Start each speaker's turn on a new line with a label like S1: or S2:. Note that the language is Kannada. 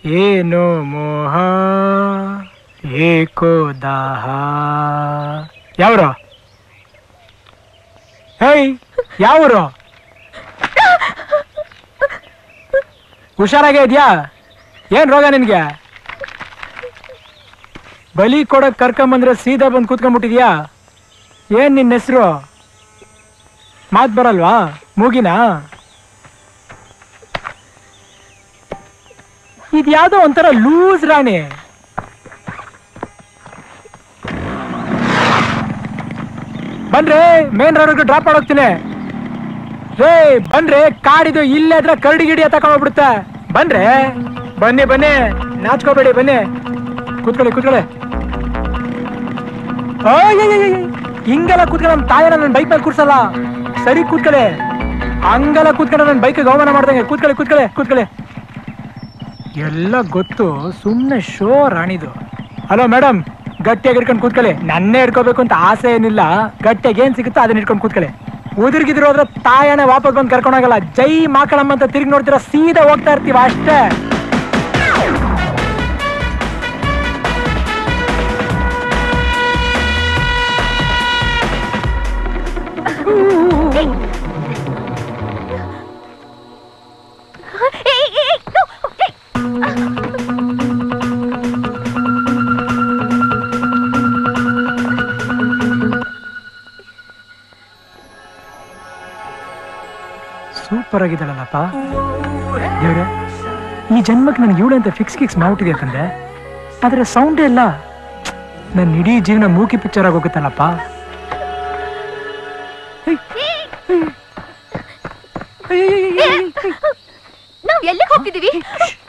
S1: ಏನು ಮೋಹ ಏಕೋ ದಾಹ ಯಾವ್ರು ಹೇಯ್ ಯಾವ್ರು ಹುಷಾರಾಗೇ ಇದ್ಯಾ ಏನ್ ರೋಗ ನಿನ್ಗೆ ಬಲಿ ಕೊಡಕ್ ಕರ್ಕೊಂಬಂದ್ರೆ ಸೀದಾ ಬಂದು ಕೂತ್ಕೊಂಡ್ಬಿಟ್ಟಿದ್ಯಾ ಏನ್ ನಿನ್ನ ಹೆಸರು ಮಾತ್ ಬರಲ್ವಾ ಮೂಗಿನಾ ಇದ್ಯಾವುದೋ ಒಂಥರ ಲೂಸ್ ರಾಣಿ ಬನ್ರಿ ಮೇನ್ ರೋಡ್ ಡ್ರಾಪ್ ಮಾಡೋಗ್ತೀನಿ ರೇ ಬನ್ರಿ ಕಾಡಿದು ಇಲ್ಲೇ ಇದ್ರೆ ಕರಡಿ ಗಿಡಿ ತಗೊಂಡ್ ಹೋಗ್ಬಿಡುತ್ತೆ ಬನ್ರಿ ಬನ್ನಿ ಬನ್ನಿ ನಾಚ್ಕೋಬೇಡಿ ಬನ್ನಿ ಕೂತ್ಕೊಳ್ಳಿ ಕೂತ್ಕೊಳ್ಳಿ ಅಯ್ಯಯ್ಯಯ್ಯಯ್ಯ. ಹಿಂಗೆಲ್ಲ ಕೂತ್ಕೊಂಡು ನಮ್ಮ ತಾಯನ ನನ್ನ ಬೈಕ್ ಮೇಲೆ ಕೂರ್ಸಲ್ಲ ಸರಿ ಕೂತ್ಕೊಳ್ಳಿ ಹಂಗೆಲ್ಲ ಕೂತ್ಕೊಂಡು ನನ್ನ ಬೈಕ್ ಅವಮಾನ ಮಾಡ್ದಂಗೆ ಕೂತ್ಕೊಳ್ಳಿ ಕೂತ್ಕೊಳ್ಳಿ ಕೂತ್ಕೊಳ್ಳಿ ಎಲ್ಲ ಗೊತ್ತು ಸುಮ್ಮನೆ ಶೋ ರಾಣಿದು ಹಲೋ ಮೇಡಮ್ ಗಟ್ಟಿಯಾಗಿ ಹಿಡ್ಕೊಂಡು ಕೂತ್ಕೊಳ್ಳಿ ನನ್ನೇ ಹಿಡ್ಕೋಬೇಕು ಅಂತ ಆಸೆ ಏನಿಲ್ಲ ಗಟ್ಟಿಯಾಗಿ ಏನ್ ಸಿಗುತ್ತೋ ಅದನ್ನ ಹಿಡ್ಕೊಂಡು ಕೂತ್ಕೊಳ್ಳಿ ಉದುರ್ಗಿದ್ರು ಹೋದ್ರೆ ತಾಯನೇ ವಾಪಸ್ ಬಂದು ಕರ್ಕೊಂಡೋಗಲ್ಲ ಜೈ ಮಾಕಳಮ್ಮ ಅಂತ ತಿರುಗಿ ನೋಡ್ತೀರಾ ಸೀದಾ ಹೋಗ್ತಾ ಇರ್ತೀವ ಅಷ್ಟೇ ಸೂಪರ್ ಆಗಿದ್ದಾಳಲ್ಲಪ್ಪ ದೇವ್ರೆ ಈ ಜನ್ಮಕ್ಕೆ ನನಗೆ ಇವಳು ಅಂತ ಫಿಕ್ಸ್ ಗಿಕ್ಸ್ ಮಾಡ್ಬಿಟ್ಟಿದೆ ಯಾಕಂದ್ರೆ ಆದ್ರೆ ಸೌಂಡೇ ಇಲ್ಲ ನನ್ನ ಇಡೀ ಜೀವನ ಮೂಕಿ ಪಿಕ್ಚರ್ ಆಗೋಗುತ್ತಲ್ಲಪ್ಪ
S2: ನಾವ್ ಎಲ್ಲಿಗೆ ಹೋಗ್ತಿದೀವಿ